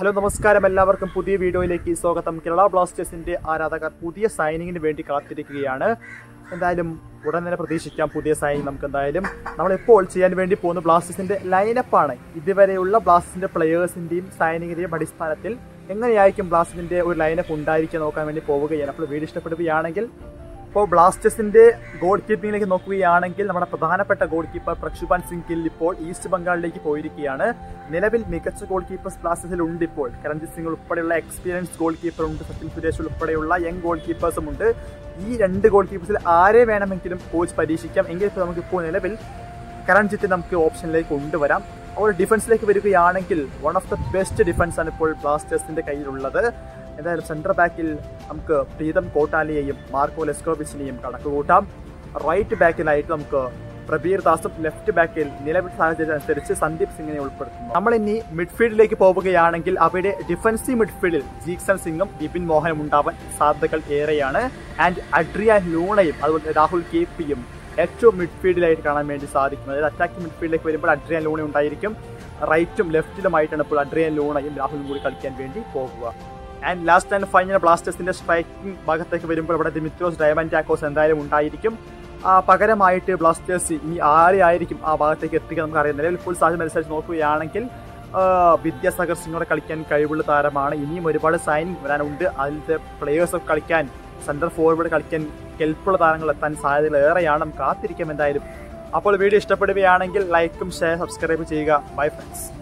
hello നമസ്കാരം എല്ലാവർക്കും പുതിയ വീഡിയോയിലേക്ക് സ്വാഗതം കേരള ബ്ലാസ്റ്റേഴ്സിന്റെ ആരാധകർ പുതിയ സൈനിങ്ങിന് വേണ്ടി കാത്തിരിക്കുകയാണ് എന്തായാലും ഉടൻ തന്നെ പ്രതീക്ഷിക്കാം പുതിയ സൈനിങ് നമുക്ക് എന്തായാലും നമ്മളിപ്പോൾ ചെയ്യാൻ വേണ്ടി പോകുന്ന ബ്ലാസ്റ്റേഴ്സിന്റെ ലൈനപ്പാണ് ഇതുവരെയുള്ള ബ്ലാസ്റ്റേഴ്സിന്റെ പ്ലെയേഴ്സിന്റെയും സൈനികന്റെയും അടിസ്ഥാനത്തിൽ എങ്ങനെയായിരിക്കും ബ്ലാസ്റ്റേഴ്സിന്റെ ഒരു ലൈനപ്പ് ഉണ്ടായിരിക്കുക നോക്കാൻ വേണ്ടി പോവുകയാണ് അപ്പോൾ വീഡിയോ ഇഷ്ടപ്പെടുകയാണെങ്കിൽ ഇപ്പോൾ ബ്ലാസ്റ്റേഴ്സിന്റെ ഗോൾ കീപ്പിംഗിലേക്ക് നോക്കുകയാണെങ്കിൽ നമ്മുടെ പ്രധാനപ്പെട്ട ഗോൾ കീപ്പർ പ്രക്ഷുപാൻ സിംഗ് ഗിൽ ഇപ്പോൾ ഈസ്റ്റ് ബംഗാളിലേക്ക് പോയിരിക്കുകയാണ് നിലവിൽ മികച്ച ഗോൾ കീപ്പേഴ്സ് ബ്ലാസ്റ്റേഴ്സിൽ ഉണ്ട് ഇപ്പോൾ കരൺജിത് സിംഗ് ഉൾപ്പെടെയുള്ള എക്സ്പീരിയൻസ് ഗോൾ കീപ്പർ ഉണ്ട് സച്ചിൻ സുരേഷ് ഉൾപ്പെടെയുള്ള യങ് ഗോൾ കീപ്പേഴ്സും ഉണ്ട് ഈ രണ്ട് ഗോൾ കീപ്പേഴ്സിൽ ആരെ വേണമെങ്കിലും കോച്ച് പരീക്ഷിക്കാം എങ്കിൽ ഇപ്പോൾ നമുക്കിപ്പോൾ നിലവിൽ കരൺജിത്ത് നമുക്ക് ഓപ്ഷനിലേക്ക് കൊണ്ടുവരാം അപ്പോൾ ഡിഫൻസിലേക്ക് വരികയാണെങ്കിൽ one of the best defence ആണ് ഇപ്പോൾ ബ്ലാസ്റ്റേഴ്സിന്റെ കയ്യിലുള്ളത് എന്തായാലും സെൻട്രൽ ബാക്കിൽ നമുക്ക് പ്രീതം കോട്ടാലിയെയും മാർക്കോ ലെസ്കോവിച്ചിനെയും കണക്കുകൂട്ടാം റൈറ്റ് ബാക്കിലായിട്ട് നമുക്ക് പ്രബീർ ദാസും ലെഫ്റ്റ് ബാക്കിൽ നിലവിൽ സാഹചര്യം അനുസരിച്ച് സന്ദീപ് സിംഗിനെ ഉൾപ്പെടുത്തുന്നു നമ്മൾ ഇനി മിഡ്ഫീൽഡിലേക്ക് പോവുകയാണെങ്കിൽ അവിടെ ഡിഫൻസീവ് മിഡ്ഫീൽഡിൽ ജീക്സൺ സിംഗും ബിപിൻ മോഹനും ഉണ്ടാവാൻ സാധ്യതകൾ ഏറെയാണ് ആൻഡ് അഡ്രിയാൻ ലൂണയും അതുപോലെ രാഹുൽ കെ പിയും ഏറ്റവും മിഡ്ഫീൽഡിലായിട്ട് കാണാൻ വേണ്ടി സാധിക്കും അതായത് അറ്റാക്കിംഗ് മിഡ്ഫീൽഡിലേക്ക് വരുമ്പോൾ അഡ്രിയാൻ ലൂണ ഉണ്ടായിരിക്കും റൈറ്റും ലെഫ്റ്റിലുമായിട്ടാണ് ഇപ്പോൾ അഡ്രിയാൻ ലൂണയും രാഹുലും കൂടി കളിക്കാൻ വേണ്ടി പോകുക ആൻഡ് ലാസ്റ്റ് ആൻഡ് ഫൈനൽ ബ്ലാസ്റ്റേഴ്സിന്റെ സ്ട്രൈക്കിംഗ് ഭാഗത്തേക്ക് വരുമ്പോൾ ഇവിടെ ദിമിത്രോസ് ഡയമണ്ട് ടാക്കോസ് എന്തായാലും ഉണ്ടായിരിക്കും ആ, പകരമായിട്ട് ബ്ലാസ്റ്റേഴ്സ് ഇനി ആരെയായിരിക്കും ആ ഭാഗത്തേക്ക് എത്തിക്കുക നമുക്ക് അറിയാം നിലവിൽ ഫുൾ സാഹചര്യം അനുസരിച്ച് നോക്കുകയാണെങ്കിൽ ആ, വിദ്യാസാഗർ സിംഗോടെ കളിക്കാൻ കഴിവുള്ള താരമാണ് ഇനിയും ഒരുപാട് സൈനിങ് വരാനുണ്ട് അതിലത്തെ പ്ലേയേഴ്സ് ഒക്കെ കളിക്കാൻ സെന്റർ ഫോർവേഡ് കളിക്കാൻ കെൽപ്പുള്ള താരങ്ങൾ എത്താൻ സാധ്യതകൾ ഏറെയാണ് നമുക്ക് കാത്തിരിക്കാം എന്തായാലും അപ്പോൾ വീഡിയോ ഇഷ്ടപ്പെടുകയാണെങ്കിൽ ലൈക്കും ഷെയർ സബ്സ്ക്രൈബ് ചെയ്യുക ബൈ ഫ്രണ്ട്സ്